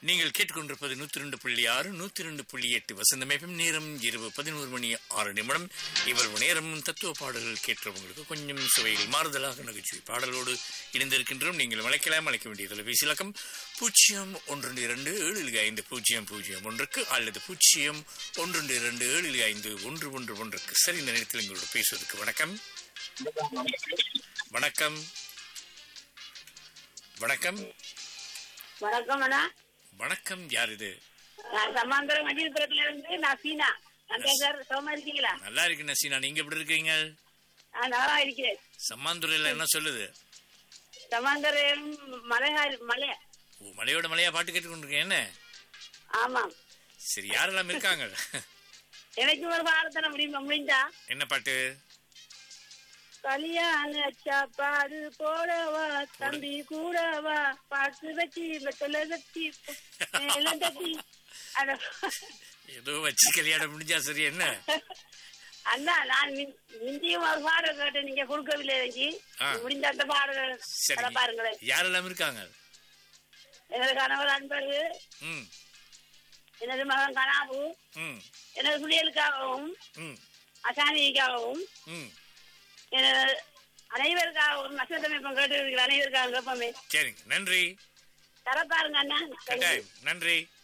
நீங்கள் கேட்டுக்கொண்டிருப்பது நூத்தி ரெண்டு புள்ளி ஆறு நூத்தி ரெண்டு புள்ளி எட்டு வசந்தமேபம் நேரம் இரவு பதினோரு மணி ஆறு நிமிடம் இவ்வளவு நேரம் தத்துவ பாடல்கள் கேட்டவங்களுக்கு கொஞ்சம் சுவையில் மாறுதலாக நகைச்சுவை பாடலோடு இணைந்திருக்கின்றோம் நீங்கள் அழைக்கலாம் அழைக்க வேண்டிய தொலைபேசி இலக்கம் பூஜ்ஜியம் ஒன்று இரண்டு ஏழு ஐந்து பூஜ்ஜியம் பூஜ்ஜியம் ஒன்றுக்கு அல்லது பூஜ்ஜியம் ஒன்று இரண்டு ஏழு ஐந்து ஒன்று ஒன்று ஒன்றுக்கு சரி இந்த நேரத்தில் எங்களோட பேசுவதற்கு வணக்கம் வணக்கம் வணக்கம் வணக்கம் அண்ணா வணக்கம் யார் இது நான் சமாந்தரம் மஜிபுரத்துல இருந்து நான் சீனா நன்றி சார் சோமா இருக்கீங்களா நல்லா இருக்கு நசீனா நீங்க எப்படி இருக்கீங்க நான் நல்லா இருக்கிறேன் சம்மாந்துறையில என்ன சொல்லுது சமாந்தரம் மலை மலை ஓ, மலையோட மலையா பாட்டு கேட்டுக்கொண்டிருக்கேன் என்ன ஆமாம் சரி யாரெல்லாம் இருக்காங்க எனக்கு ஒரு பாடத்தன முடியுமா முடிஞ்சா என்ன பாட்டு கல்யாண சாப்பாடு போடவா தம்பி கூடவா பாட்டு வச்சு வெத்தல வச்சு மேல தட்டி அட ஏதோ வச்சு கல்யாணம் முடிஞ்சா சரி என்ன அண்ணா நான் மின்- மிந்தியும் ஒரு பாடல் கேட்டு நீங்க கொடுக்கவில்லை எனக்கு ஆ. முடிந்த அந்த பாடல் சரி அதை பாருங்களேன் யாரெல்லாம் இருக்காங்க எனது கணவர் அன்பரு ம் எனது மகன் கனாபு ம் எனது பிள்ளைகளுக்காகவும் ம் அசானிக்காகவும் ம் எனது அனைவருக்காகவும் நட்சத்திரம் இப்ப கேட்டு இருக்கிற அனைவருக்காகவும் எப்பவுமே சரிங்க நன்றி தர பாருங்க அண்ணா கட்டாயம் நன்றி